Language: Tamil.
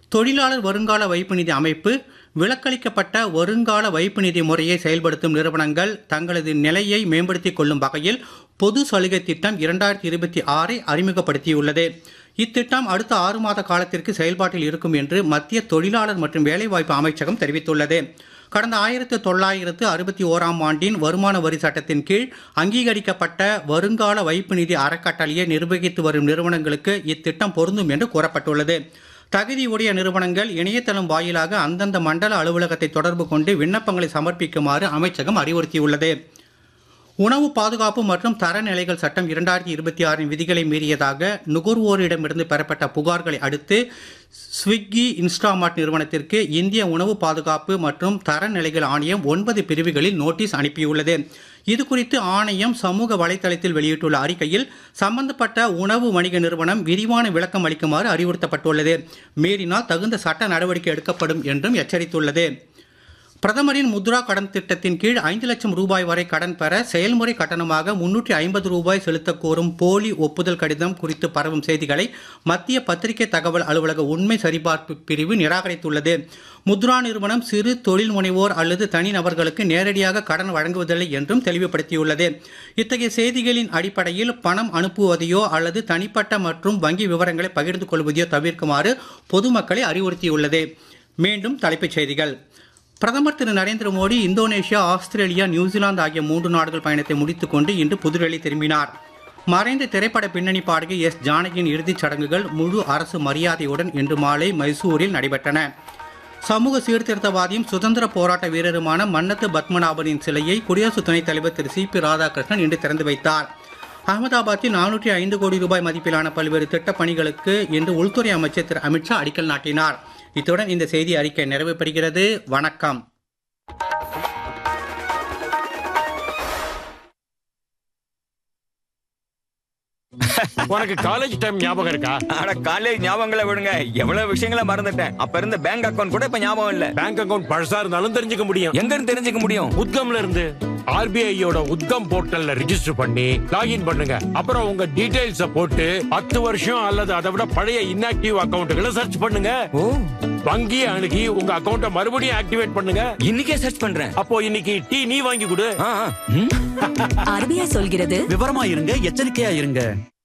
தொழிலாளர் வருங்கால வைப்பு நிதி அமைப்பு விலக்களிக்கப்பட்ட வருங்கால வைப்பு நிதி முறையை செயல்படுத்தும் நிறுவனங்கள் தங்களது நிலையை மேம்படுத்திக் கொள்ளும் வகையில் பொது சலுகை திட்டம் இரண்டாயிரத்தி இருபத்தி ஆறை அறிமுகப்படுத்தியுள்ளது இத்திட்டம் அடுத்த ஆறு மாத காலத்திற்கு செயல்பாட்டில் இருக்கும் என்று மத்திய தொழிலாளர் மற்றும் வேலைவாய்ப்பு அமைச்சகம் தெரிவித்துள்ளது கடந்த ஆயிரத்து தொள்ளாயிரத்து அறுபத்தி ஓராம் ஆண்டின் வருமான வரி சட்டத்தின் கீழ் அங்கீகரிக்கப்பட்ட வருங்கால வைப்பு நிதி அறக்கட்டளையை நிர்வகித்து வரும் நிறுவனங்களுக்கு இத்திட்டம் பொருந்தும் என்று கூறப்பட்டுள்ளது தகுதியுடைய நிறுவனங்கள் இணையதளம் வாயிலாக அந்தந்த மண்டல அலுவலகத்தை தொடர்பு கொண்டு விண்ணப்பங்களை சமர்ப்பிக்குமாறு அமைச்சகம் அறிவுறுத்தியுள்ளது உணவு பாதுகாப்பு மற்றும் தரநிலைகள் சட்டம் இரண்டாயிரத்தி இருபத்தி ஆறின் விதிகளை மீறியதாக நுகர்வோரிடமிருந்து பெறப்பட்ட புகார்களை அடுத்து ஸ்விக்கி இன்ஸ்டாமார்ட் நிறுவனத்திற்கு இந்திய உணவு பாதுகாப்பு மற்றும் தரநிலைகள் ஆணையம் ஒன்பது பிரிவுகளில் நோட்டீஸ் அனுப்பியுள்ளது இது குறித்து ஆணையம் சமூக வலைதளத்தில் வெளியிட்டுள்ள அறிக்கையில் சம்பந்தப்பட்ட உணவு வணிக நிறுவனம் விரிவான விளக்கம் அளிக்குமாறு அறிவுறுத்தப்பட்டுள்ளது மீறினால் தகுந்த சட்ட நடவடிக்கை எடுக்கப்படும் என்றும் எச்சரித்துள்ளது பிரதமரின் முத்ரா கடன் திட்டத்தின் கீழ் ஐந்து லட்சம் ரூபாய் வரை கடன் பெற செயல்முறை கட்டணமாக முன்னூற்றி ஐம்பது ரூபாய் செலுத்தக் கோரும் போலி ஒப்புதல் கடிதம் குறித்து பரவும் செய்திகளை மத்திய பத்திரிகை தகவல் அலுவலக உண்மை சரிபார்ப்பு பிரிவு நிராகரித்துள்ளது முத்ரா நிறுவனம் சிறு தொழில் முனைவோர் அல்லது தனிநபர்களுக்கு நேரடியாக கடன் வழங்குவதில்லை என்றும் தெளிவுபடுத்தியுள்ளது இத்தகைய செய்திகளின் அடிப்படையில் பணம் அனுப்புவதையோ அல்லது தனிப்பட்ட மற்றும் வங்கி விவரங்களை பகிர்ந்து கொள்வதையோ தவிர்க்குமாறு பொதுமக்களை அறிவுறுத்தியுள்ளது மீண்டும் தலைப்புச் செய்திகள் பிரதமர் Thiru Narendra Modi Indonesia Australia New Zealand ஆகிய மூன்று நாடுகள் பயணத்தை முடித்துக்கொண்டு இன்று புதுடெல்லி திரும்பினார் மறைந்த திரைப்பட பின்னணி பாடகி எஸ் ஜானகியின் இறுதிச் சடங்குகள் முழு அரசு மரியாதையுடன் இன்று மாலை மைசூரில் நடைபெற்றன சமூக சீர்திருத்தவாதியும் சுதந்திர போராட்ட வீரருமான மன்னத்து பத்மநாபனின் சிலையை குடியரசு துணைத் தலைவர் திரு சி பி ராதாகிருஷ்ணன் இன்று திறந்து வைத்தார் அகமதாபாத்தில் நானூற்றி ஐந்து கோடி ரூபாய் மதிப்பிலான பல்வேறு திட்டப் பணிகளுக்கு இன்று உள்துறை அமைச்சர் திரு அமித்ஷா அடிக்கல் நாட்டினார் இத்துடன் இந்த செய்தி அறிக்கை நிறைவு பெறுகிறது வணக்கம் உனக்கு காலேஜ் டைம் ஞாபகம் இருக்கா ஆனா காலேஜ் ஞாபகங்களை விடுங்க எவ்வளவு விஷயங்களை மறந்துட்டேன் அப்ப இருந்த பேங்க் அக்கவுண்ட் கூட இப்ப ஞாபகம் இல்ல பேங்க் அக்கவுண்ட் பழசா இருந்தாலும் தெரிஞ்சுக்க முடியும் எங்க இருந்து தெரிஞ்சுக்க முடியும் உத்கம்ல இருந்து ஆர்பிஐயோட உத்கம் போர்ட்டல்ல ரிஜிஸ்டர் பண்ணி லாகின் பண்ணுங்க அப்புறம் உங்க டீடைல்ஸ போட்டு பத்து வருஷம் அல்லது அதை விட பழைய இன்ஆக்டிவ் அக்கவுண்ட்களை சர்ச் பண்ணுங்க ஓ வங்கி அணுகி உங்க அக்கவுண்ட மறுபடியும் ஆக்டிவேட் பண்ணுங்க இன்னைக்கே சர்ச் பண்றேன் அப்போ இன்னைக்கு டீ நீ வாங்கி கொடு ஆ, ஆ. ம். ஆர்பிஐ சொல்கிறது விவரமா இருங்க எச்சரிக்கையா இருங்க